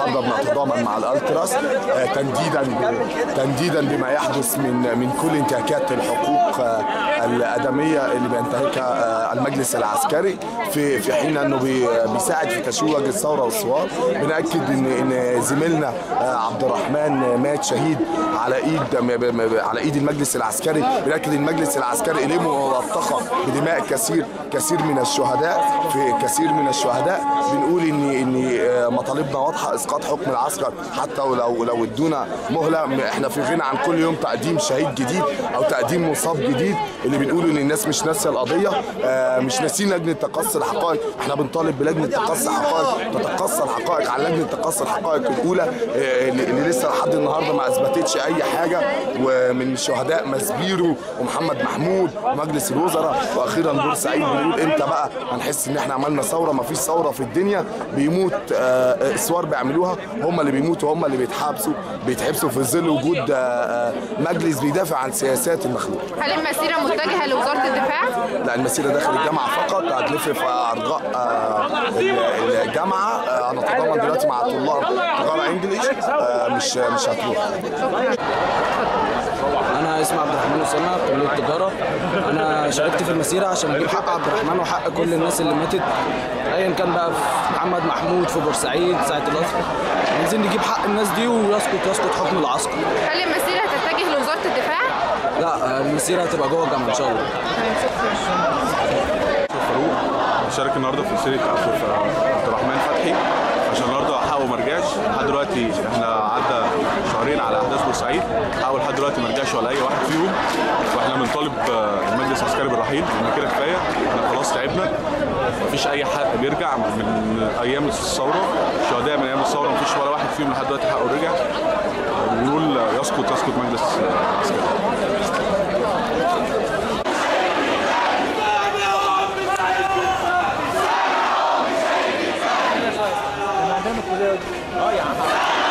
النهارده بنتضامن مع الالتراس آه، تنديدا تنديدا بما يحدث من من كل انتهاكات الحقوق آه، الادميه اللي بينتهكها آه، المجلس العسكري في في حين انه بي- بيساعد في تشويج الثوره والثوار بناكد ان ان زميلنا آه، عبد الرحمن مات شهيد على ايد م- م- م- على ايد المجلس العسكري بناكد المجلس العسكري اليه ملطخه بدماء كثير كثير من الشهداء في كثير من الشهداء بنقول ان ان آه، مطالبنا واضحه اسقاط حكم العسكر حتى ولو لو ادونا مهله م- احنا في غنى عن كل يوم تقديم شهيد جديد او تقديم مصاب جديد اللي بنقول ان الناس مش ناسيه القضيه آه، مش ناسيين لجنه تقصي الحقائق احنا بنطالب بلجنه تقصي الحقائق تتقصى الحقائق عن لجنه تقصي الحقائق الاولى آه، اللي اللي لسه لحد النهارده ما اثبتتش اي حاجه ومن شهداء مسبيرو ومحمد محمود ومجلس الوزراء واخيرا بورسعيد بنقول امتى بقى هنحس ان احنا عملنا ثوره ما فيش ثوره في الدنيا بيموت آه، اسوار بيعملوها هم اللي بيموتوا هم اللي بيتحبسوا بيتحبسوا في ظل وجود آه، آه، مجلس بيدافع عن سياسات المخلوق هل المسيرة متجهة لوزارة الدفاع؟ لا المسيره داخل الجامعه فقط هتلف في ارجاء آه، ال- الجامعه آه، هنتضامن دلوقتي مع طلاب تجاره انجليش آه، مش مش هتروح انا اسمي عبد الرحمن اسامه كليه التجاره انا شاركت في المسيره عشان نجيب حق عبد الرحمن وحق كل الناس اللي ماتت ايا كان بقى في محمد محمود في بورسعيد ساعه القصر عايزين نجيب حق الناس دي ويسقط يسقط حكم العسكر هل المسيرة هتتجه لوزارة الدفاع؟ لا المسيره هتبقى جوه الجامعه ان شاء الله فاروق شارك النهارده في مسيره عبد عبد الرحمن فتحي عشان النهارده حقه ما رجعش لحد دلوقتي احنا عدى شهرين على احداث بورسعيد حقه لحد دلوقتي ما رجعش ولا اي واحد فيهم واحنا بنطالب آه، المجلس العسكري بالرحيل ان كده كفايه احنا خلاص تعبنا مفيش اي حق بيرجع من ايام الثوره شهداء من ايام الثوره مفيش ولا واحد فيهم لحد دلوقتي حقه رجع بنقول يسقط يسقط مجلس العسكري اه يا عم